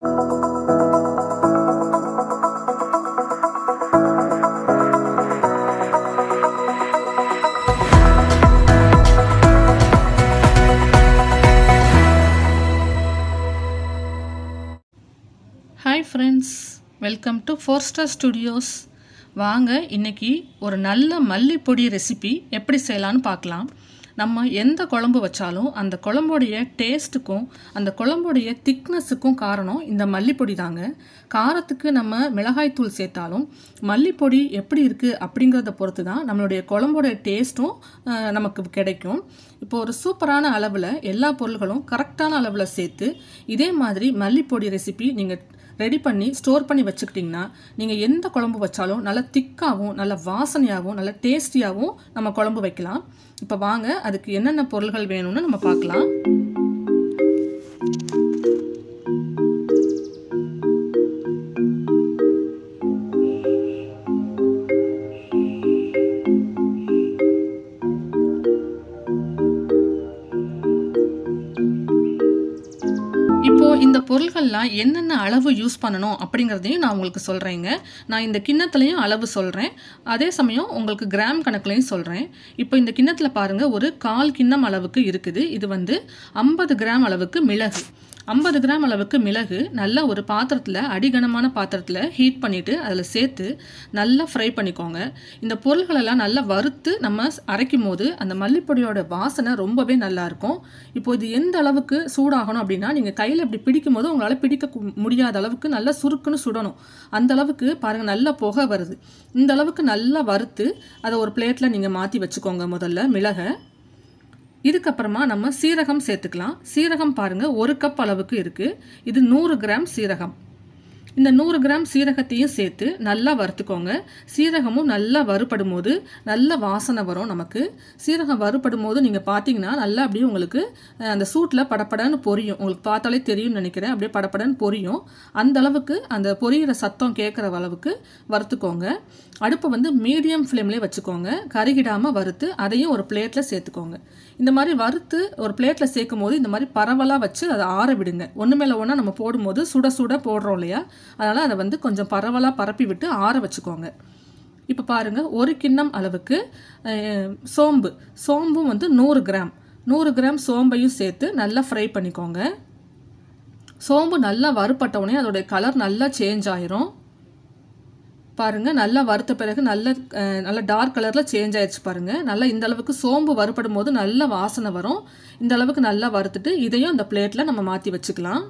hi friends welcome to four star studios வாங்க இன்னைக்கு ஒரு நல்ல மல்லிப்பொடி ரெசிபி எப்படி செய்யலான்னு பார்க்கலாம் நம்ம எந்த குழம்பு வச்சாலும் அந்த குழம்புடைய டேஸ்ட்டுக்கும் அந்த குழம்புடைய திக்னஸுக்கும் காரணம் இந்த மல்லிப்பொடி தாங்க காரத்துக்கு நம்ம மிளகாய்த்தூள் சேர்த்தாலும் மல்லிப்பொடி எப்படி இருக்குது அப்படிங்கிறத பொறுத்து தான் நம்மளுடைய குழம்போடைய டேஸ்ட்டும் அஹ், நமக்கு கிடைக்கும் இப்போ ஒரு சூப்பரான அளவில் எல்லா பொருள்களும் கரெக்டான அளவில் சேர்த்து இதே மாதிரி மல்லிப்பொடி ரெசிபி நீங்கள் ரெடி பண்ணி ஸ்டோர் பண்ணி வச்சுக்கிட்டிங்கன்னா நீங்கள் எந்த குழம்பு வச்சாலும் நல்ல திக்காகவும் நல்ல வாசனையாகவும் நல்ல டேஸ்டியாகவும் நம்ம குழம்பு வைக்கலாம் இப்போ வாங்க அதுக்கு என்னென்ன பொருள்கள் வேணும்னு நம்ம பார்க்கலாம் இப்போ இந்த பொருள்கள்லாம் என்னென்ன அளவு யூஸ் பண்ணணும் அப்படிங்கிறதையும் நான் உங்களுக்கு சொல்கிறேங்க நான் இந்த கிண்ணத்துலையும் அளவு சொல்கிறேன் அதே சமயம் உங்களுக்கு கிராம் கணக்குலையும் சொல்கிறேன் இப்போ இந்த கிண்ணத்தில் பாருங்கள் ஒரு கால் கிண்ணம் அளவுக்கு இருக்குது இது வந்து ஐம்பது கிராம் அளவுக்கு மிளகு ஐம்பது கிராம் அளவுக்கு மிளகு நல்லா ஒரு பாத்திரத்தில் அடிகனமான பாத்திரத்தில் ஹீட் பண்ணிவிட்டு அதில் சேர்த்து நல்லா ஃப்ரை பண்ணிக்கோங்க இந்த பொருள்களெல்லாம் நல்லா வறுத்து நம்ம அரைக்கும் போது அந்த மல்லிப்பொடியோட வாசனை ரொம்பவே நல்லா இருக்கும் இப்போ இது எந்த அளவுக்கு சூடாகணும் அப்படின்னா நீங்கள் கையில் இப்படி பிடிக்கும் போது உங்களால் பிடிக்க கு- முடியாத அளவுக்கு நல்லா சுருக்குன்னு சுடணும் அந்த அளவுக்கு பாருங்கள் நல்லா புகை வருது இந்த அளவுக்கு நல்லா வறுத்து அதை ஒரு பிளேட்டில் நீங்கள் மாற்றி வச்சுக்கோங்க முதல்ல மிளகை இதுக்கப்புறமா நம்ம சீரகம் சேர்த்துக்கலாம் சீரகம் பாருங்க ஒரு கப் அளவுக்கு இருக்கு இது நூறு கிராம் சீரகம் இந்த நூறு கிராம் சீரகத்தையும் சேர்த்து நல்லா வறுத்துக்கோங்க சீரகமும் நல்லா வறுபடும் போது நல்ல வாசனை வரும் நமக்கு சீரகம் வறுபடும் போது நீங்கள் பார்த்தீங்கன்னா நல்லா அப்படியே உங்களுக்கு அஹ், அந்த சூட்டில் படபடன்னு பொரியும் உங்களுக்கு பார்த்தாலே தெரியும்னு நினைக்கிறேன் அப்படியே படபடன்னு பொரியும் அந்த அளவுக்கு அந்த பொரியிற சத்தம் கேட்குற அளவுக்கு வறுத்துக்கோங்க அடுப்பை வந்து மீடியம் ஃப்ளேம்லேயே வச்சுக்கோங்க கருகிடாமல் வறுத்து அதையும் ஒரு பிளேட்டில் சேர்த்துக்கோங்க இந்த மாதிரி வறுத்து ஒரு பிளேட்டில் சேர்க்கும் போது இந்த மாதிரி பரவலாக வச்சு அதை ஆற விடுங்க ஒன்று மேலே ஒன்றா நம்ம போடும்போது சுட சுட போடுறோம் இல்லையா அதனால் அதை வந்து கொஞ்சம் பரவலாக பரப்பி விட்டு ஆற வச்சுக்கோங்க இப்போ பாருங்கள் ஒரு கிண்ணம் அளவுக்கு அஹ், சோம்பு சோம்பும் வந்து நூறு கிராம் நூறு கிராம் சோம்பையும் சேர்த்து நல்லா ஃப்ரை பண்ணிக்கோங்க சோம்பு நல்லா வறுபட்ட உடனே அதோடைய கலர் நல்லா சேஞ்ச் ஆயிரும் பாருங்க நல்லா வறுத்த பிறகு நல்ல அஹ், நல்ல டார்க் கலரில் சேஞ்ச் ஆயிடுச்சு பாருங்க நல்லா இந்த அளவுக்கு சோம்பு வறுபடும் போது நல்ல வாசனை வரும் இந்த அளவுக்கு நல்லா வறுத்துட்டு இதையும் அந்த பிளேட்டில் நம்ம மாற்றி வச்சுக்கலாம்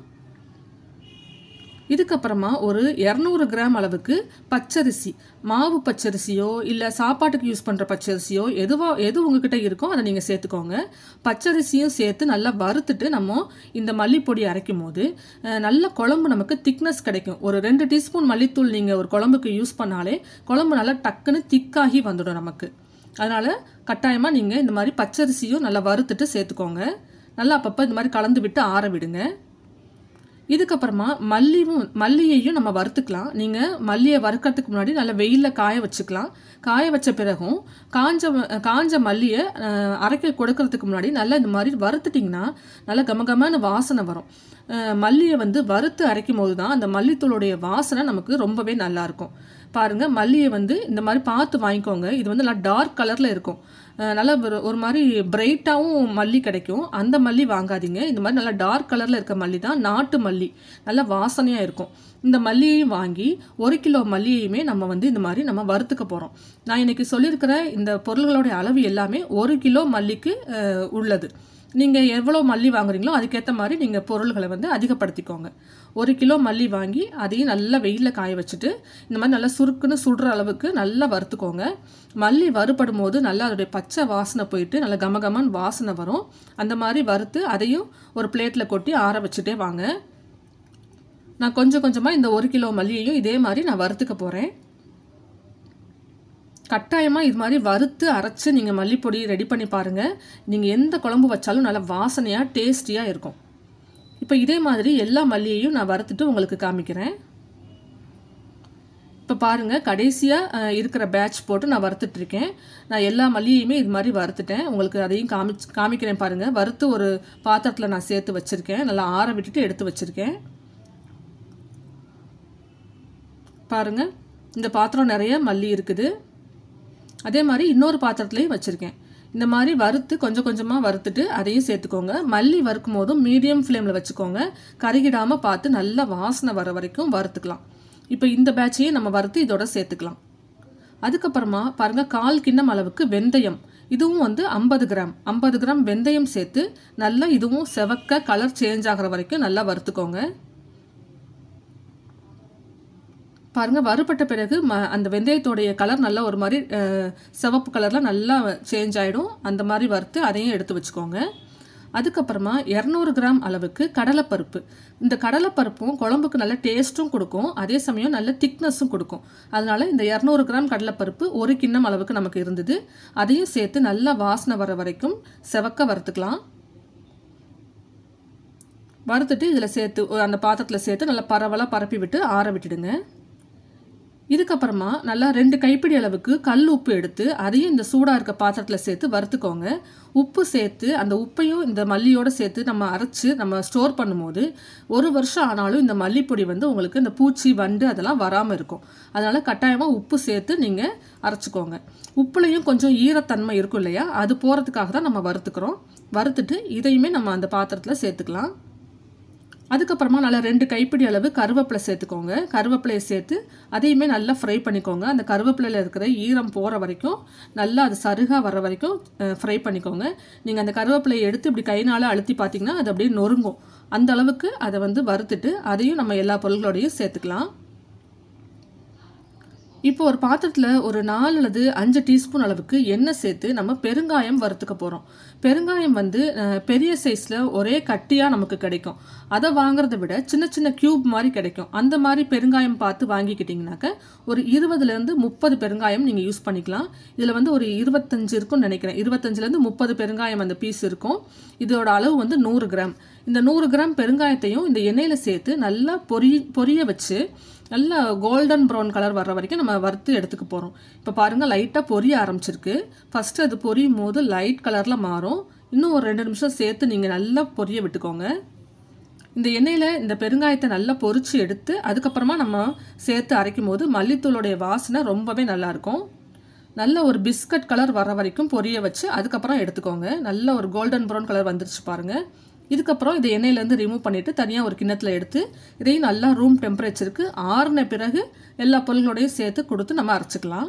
இதுக்கப்புறமா ஒரு இரநூறு கிராம் அளவுக்கு பச்சரிசி மாவு பச்சரிசியோ இல்லை சாப்பாட்டுக்கு யூஸ் பண்ணுற பச்சரிசியோ எதுவா எது உங்ககிட்ட இருக்கோ அதை நீங்கள் சேர்த்துக்கோங்க பச்சரிசியும் சேர்த்து நல்லா வறுத்துட்டு நம்ம இந்த மல்லிப்பொடி அரைக்கும் போது அஹ், நல்ல குழம்பு நமக்கு திக்னஸ் கிடைக்கும் ஒரு ரெண்டு டீஸ்பூன் மல்லித்தூள் நீங்கள் ஒரு குழம்புக்கு யூஸ் பண்ணாலே குழம்பு நல்லா டக்குன்னு திக்காகி வந்துடும் நமக்கு அதனால் கட்டாயமாக நீங்கள் இந்த மாதிரி பச்சரிசியும் நல்லா வறுத்துட்டு சேர்த்துக்கோங்க நல்லா அப்பப்போ இந்த மாதிரி கலந்து விட்டு ஆற விடுங்க இதுக்கப்புறமா மல்லியும் மல்லியையும் நம்ம வறுத்துக்கலாம் நீங்கள் மல்லியை வறுக்கிறதுக்கு முன்னாடி நல்லா வெயிலில் காய வச்சுக்கலாம் காய வச்ச பிறகும் காஞ்ச ம- காஞ்ச மல்லியை அஹ், அரைக்க கொடுக்கறதுக்கு முன்னாடி நல்லா இந்த மாதிரி வறுத்துட்டிங்கன்னா நல்லா கமகமான வாசனை வரும் அஹ், மல்லியை வந்து வறுத்து அரைக்கும் போது தான் அந்த மல்லித்தூளுடைய வாசனை நமக்கு ரொம்பவே நல்லா இருக்கும் பாருங்க மல்லியை வந்து இந்த மாதிரி பார்த்து வாங்கிக்கோங்க இது வந்து நல்லா டார்க் கலரில் இருக்கும் அஹ் நல்லா ஒரு ஒரு மாதிரி பிரைட்டாகவும் மல்லி கிடைக்கும் அந்த மல்லி வாங்காதீங்க இந்த மாதிரி நல்லா டார்க் கலரில் இருக்க மல்லி தான் நாட்டு மல்லி நல்லா வாசனையாக இருக்கும் இந்த மல்லியையும் வாங்கி ஒரு கிலோ மல்லியையுமே நம்ம வந்து இந்த மாதிரி நம்ம வறுத்துக்க போகிறோம் நான் இன்னைக்கு சொல்லியிருக்கிற இந்த பொருள்களுடைய அளவு எல்லாமே ஒரு கிலோ மல்லிக்கு அஹ், உள்ளது நீங்கள் எவ்வளோ மல்லி வாங்குறீங்களோ அதுக்கேற்ற மாதிரி நீங்கள் பொருள்களை வந்து அதிகப்படுத்திக்கோங்க ஒரு கிலோ மல்லி வாங்கி அதையும் நல்லா வெயிலில் காய வச்சுட்டு இந்த மாதிரி நல்லா சுருக்குன்னு சுடுற அளவுக்கு நல்லா வறுத்துக்கோங்க மல்லி வறுபடும் போது நல்லா அதோடைய பச்சை வாசனை போயிட்டு நல்லா கமகமன்னு வாசனை வரும் அந்த மாதிரி வறுத்து அதையும் ஒரு பிளேட்டில் கொட்டி ஆற வச்சுட்டே வாங்க நான் கொஞ்சம் கொஞ்சமாக இந்த ஒரு கிலோ மல்லியையும் இதே மாதிரி நான் வறுத்துக்க போகிறேன் கட்டாயமாக இது மாதிரி வறுத்து அரைச்சு நீங்கள் மல்லிப்பொடி ரெடி பண்ணி பாருங்கள் நீங்கள் எந்த குழம்பு வச்சாலும் நல்லா வாசனையாக டேஸ்டியாக இருக்கும் இப்போ இதே மாதிரி எல்லா மல்லியையும் நான் வறுத்துட்டு உங்களுக்கு காமிக்கிறேன் இப்போ பாருங்கள் கடைசியாக இருக்கிற பேட்ச் போட்டு நான் வறுத்துட்ருக்கேன் நான் எல்லா மல்லியையுமே இது மாதிரி வறுத்துட்டேன் உங்களுக்கு அதையும் காமிச்சு காமிக்கிறேன் பாருங்கள் வறுத்து ஒரு பாத்திரத்தில் நான் சேர்த்து வச்சுருக்கேன் நல்லா ஆற விட்டுட்டு எடுத்து வச்சுருக்கேன் பாருங்கள் இந்த பாத்திரம் நிறைய மல்லி இருக்குது அதே மாதிரி இன்னொரு பாத்திரத்துலையும் வச்சுருக்கேன் இந்த மாதிரி வறுத்து கொஞ்சம் கொஞ்சமாக வறுத்துட்டு அதையும் சேர்த்துக்கோங்க மல்லி வறுக்கும் போதும் மீடியம் ஃப்ளேமில் வச்சுக்கோங்க கருகிடாமல் பார்த்து நல்லா வாசனை வர வரைக்கும் வறுத்துக்கலாம் இப்போ இந்த பேட்சையும் நம்ம வறுத்து இதோட சேர்த்துக்கலாம் அதுக்கப்புறமா பாருங்கள் கால் கிண்ணம் அளவுக்கு வெந்தயம் இதுவும் வந்து ஐம்பது கிராம் ஐம்பது கிராம் வெந்தயம் சேர்த்து நல்லா இதுவும் செவக்க கலர் சேஞ்ச் ஆகிற வரைக்கும் நல்லா வறுத்துக்கோங்க பாருங்கள் வறுபட்ட பிறகு ம அந்த வெந்தயத்தோடைய கலர் நல்லா ஒரு மாதிரி அஹ், சிவப்பு கலரில் நல்லா சேஞ்ச் ஆகிடும் அந்த மாதிரி வறுத்து அதையும் எடுத்து வச்சுக்கோங்க அதுக்கப்புறமா இரநூறு கிராம் அளவுக்கு கடலைப்பருப்பு இந்த கடலைப்பருப்பும் குழம்புக்கு நல்ல டேஸ்ட்டும் கொடுக்கும் அதே சமயம் நல்ல திக்னஸும் கொடுக்கும் அதனால இந்த இரநூறு கிராம் கடலைப்பருப்பு ஒரு கிண்ணம் அளவுக்கு நமக்கு இருந்தது அதையும் சேர்த்து நல்லா வாசனை வர வரைக்கும் செவக்க வறுத்துக்கலாம் வறுத்துட்டு இதில் சேர்த்து அந்த பாத்திரத்தில் சேர்த்து நல்லா பரவலாக பரப்பி விட்டு ஆற விட்டுடுங்க இதுக்கப்புறமா நல்லா ரெண்டு கைப்பிடி அளவுக்கு கல் உப்பு எடுத்து அதையும் இந்த சூடாக இருக்க பாத்திரத்தில் சேர்த்து வறுத்துக்கோங்க உப்பு சேர்த்து அந்த உப்பையும் இந்த மல்லியோடு சேர்த்து நம்ம அரைச்சி நம்ம ஸ்டோர் பண்ணும்போது ஒரு வருஷம் ஆனாலும் இந்த மல்லிப்பொடி வந்து உங்களுக்கு இந்த பூச்சி வண்டு அதெல்லாம் வராமல் இருக்கும் அதனால் கட்டாயமாக உப்பு சேர்த்து நீங்கள் அரைச்சிக்கோங்க உப்புலையும் கொஞ்சம் ஈரத்தன்மை இருக்கும் இல்லையா அது போகிறதுக்காக தான் நம்ம வறுத்துக்கிறோம் வறுத்துட்டு இதையுமே நம்ம அந்த பாத்திரத்தில் சேர்த்துக்கலாம் அதுக்கப்புறமா நல்லா ரெண்டு கைப்பிடி அளவு கருவேப்பிலை சேர்த்துக்கோங்க கருவேப்பிலையை சேர்த்து அதையுமே நல்லா ஃப்ரை பண்ணிக்கோங்க அந்த கருவேப்பிலையில் இருக்கிற ஈரம் போகிற வரைக்கும் நல்லா அது சருகாக வர வரைக்கும் ஃப்ரை பண்ணிக்கோங்க நீங்கள் அந்த கருவேப்பிலையை எடுத்து இப்படி கைனால் அழுத்தி பார்த்தீங்கன்னா அது அப்படியே நொறுங்கும் அந்த அளவுக்கு அதை வந்து வறுத்துட்டு அதையும் நம்ம எல்லா பொருள்களோடையும் சேர்த்துக்கலாம் இப்போ ஒரு பாத்திரத்தில் ஒரு நாலு அல்லது அஞ்சு டீஸ்பூன் அளவுக்கு எண்ணெய் சேர்த்து நம்ம பெருங்காயம் வறுத்துக்க போகிறோம் பெருங்காயம் வந்து அஹ், பெரிய சைஸில் ஒரே கட்டியாக நமக்கு கிடைக்கும் அதை வாங்குறத விட சின்ன சின்ன க்யூப் மாதிரி கிடைக்கும் அந்த மாதிரி பெருங்காயம் பார்த்து வாங்கிக்கிட்டிங்கனாக்க ஒரு இருபதுலேருந்து முப்பது பெருங்காயம் நீங்கள் யூஸ் பண்ணிக்கலாம் இதில் வந்து ஒரு இருபத்தஞ்சு இருக்கும்னு நினைக்கிறேன் இருபத்தஞ்சிலேருந்து முப்பது பெருங்காயம் அந்த பீஸ் இருக்கும் இதோட அளவு வந்து நூறு கிராம் இந்த நூறு கிராம் பெருங்காயத்தையும் இந்த எண்ணெயில் சேர்த்து நல்லா பொரி பொரிய வச்சு நல்லா கோல்டன் ப்ரௌன் கலர் வர்ற வரைக்கும் நம்ம வறுத்து எடுத்துக்க போகிறோம் இப்போ பாருங்கள் லைட்டாக பொரிய ஆரம்பிச்சிருக்கு ஃபஸ்ட்டு அது பொரியும் போது லைட் கலரில் மாறும் இன்னும் ஒரு ரெண்டு நிமிஷம் சேர்த்து நீங்கள் நல்லா பொரிய விட்டுக்கோங்க இந்த எண்ணெயில் இந்த பெருங்காயத்தை நல்லா பொரிச்சு எடுத்து அதுக்கப்புறமா நம்ம சேர்த்து அரைக்கும் போது மல்லித்தூளுடைய வாசனை ரொம்பவே நல்லாயிருக்கும் நல்ல ஒரு பிஸ்கட் கலர் வர வரைக்கும் பொரிய வச்சு அதுக்கப்புறம் எடுத்துக்கோங்க நல்ல ஒரு கோல்டன் ப்ரௌன் கலர் வந்துருச்சு பாருங்கள் இதுக்கப்புறம் இதை எண்ணெயிலேருந்து ரிமூவ் பண்ணிவிட்டு தனியாக ஒரு கிண்ணத்தில் எடுத்து இதையும் நல்லா ரூம் டெம்பரேச்சருக்கு ஆறின பிறகு எல்லா பொருள்களோடையும் சேர்த்து கொடுத்து நம்ம அரைச்சிக்கலாம்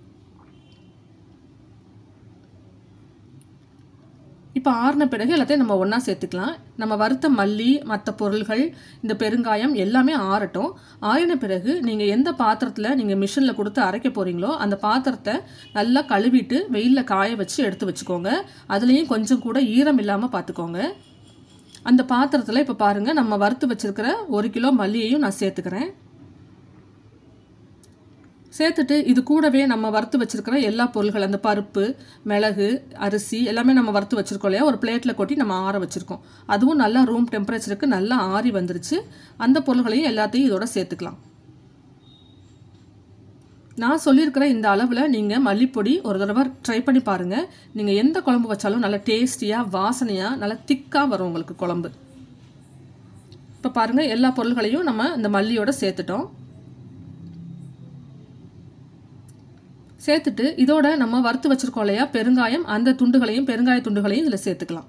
இப்போ ஆறின பிறகு எல்லாத்தையும் நம்ம ஒன்றா சேர்த்துக்கலாம் நம்ம வறுத்த மல்லி மற்ற பொருள்கள் இந்த பெருங்காயம் எல்லாமே ஆறட்டும் ஆறின பிறகு நீங்கள் எந்த பாத்திரத்தில் நீங்கள் மிஷினில் கொடுத்து அரைக்க போகிறீங்களோ அந்த பாத்திரத்தை நல்லா கழுவிட்டு வெயிலில் காய வச்சு எடுத்து வச்சுக்கோங்க அதுலேயும் கொஞ்சம் கூட ஈரம் இல்லாமல் பார்த்துக்கோங்க அந்த பாத்திரத்தில் இப்போ பாருங்கள் நம்ம வறுத்து வச்சிருக்கிற ஒரு கிலோ மல்லியையும் நான் சேர்த்துக்கிறேன் சேர்த்துட்டு இது கூடவே நம்ம வறுத்து வச்சிருக்கிற எல்லா பொருள்கள் அந்த பருப்பு மிளகு அரிசி எல்லாமே நம்ம வறுத்து வச்சிருக்கோம் இல்லையா ஒரு பிளேட்டில் கொட்டி நம்ம ஆற வச்சிருக்கோம் அதுவும் நல்லா ரூம் டெம்பரேச்சருக்கு நல்லா ஆறி வந்துருச்சு அந்த பொருள்களையும் எல்லாத்தையும் இதோட சேர்த்துக்கலாம் நான் சொல்லியிருக்கிற இந்த அளவில் நீங்கள் மல்லிப்பொடி ஒரு தடவை ட்ரை பண்ணி பாருங்கள் நீங்கள் எந்த குழம்பு வச்சாலும் நல்லா டேஸ்டியாக வாசனையாக நல்லா திக்காக வரும் உங்களுக்கு குழம்பு இப்போ பாருங்கள் எல்லா பொருள்களையும் நம்ம இந்த மல்லியோட சேர்த்துட்டோம் சேர்த்துட்டு இதோட நம்ம வறுத்து வச்சிருக்கோம் இல்லையா பெருங்காயம் அந்த துண்டுகளையும் பெருங்காய துண்டுகளையும் இதில் சேர்த்துக்கலாம்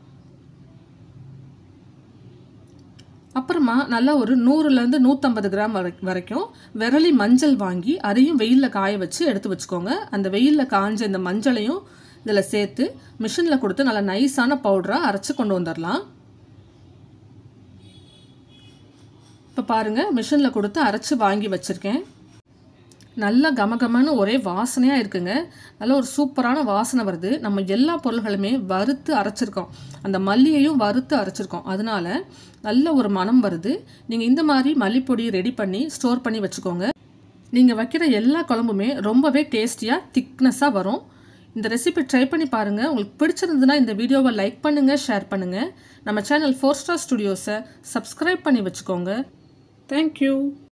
அப்புறமா நல்லா ஒரு நூறுலேருந்து நூற்றம்பது கிராம் வரை வரைக்கும் விரலி மஞ்சள் வாங்கி அதையும் வெயிலில் காய வச்சு எடுத்து வச்சுக்கோங்க அந்த வெயிலில் காஞ்ச இந்த மஞ்சளையும் இதில் சேர்த்து மிஷினில் கொடுத்து நல்லா நைஸான பவுடராக அரைச்சி கொண்டு வந்துடலாம் இப்போ பாருங்கள் மிஷினில் கொடுத்து அரைச்சி வாங்கி வச்சுருக்கேன் நல்ல கமகமன்னு ஒரே வாசனையாக இருக்குங்க நல்ல ஒரு சூப்பரான வாசனை வருது நம்ம எல்லா பொருள்களுமே வறுத்து அரைச்சிருக்கோம் அந்த மல்லியையும் வறுத்து அரைச்சிருக்கோம் அதனால நல்ல ஒரு மனம் வருது நீங்கள் இந்த மாதிரி மல்லிப்பொடி ரெடி பண்ணி ஸ்டோர் பண்ணி வச்சுக்கோங்க நீங்கள் வைக்கிற எல்லா குழம்புமே ரொம்பவே டேஸ்டியாக திக்னஸாக வரும் இந்த ரெசிபி ட்ரை பண்ணி பாருங்கள் உங்களுக்கு பிடிச்சிருந்ததுன்னா இந்த வீடியோவை லைக் பண்ணுங்கள் ஷேர் பண்ணுங்கள் நம்ம சேனல் ஃபோர் ஸ்டார் ஸ்டுடியோஸை சப்ஸ்கிரைப் பண்ணி வச்சுக்கோங்க தேங்க்யூ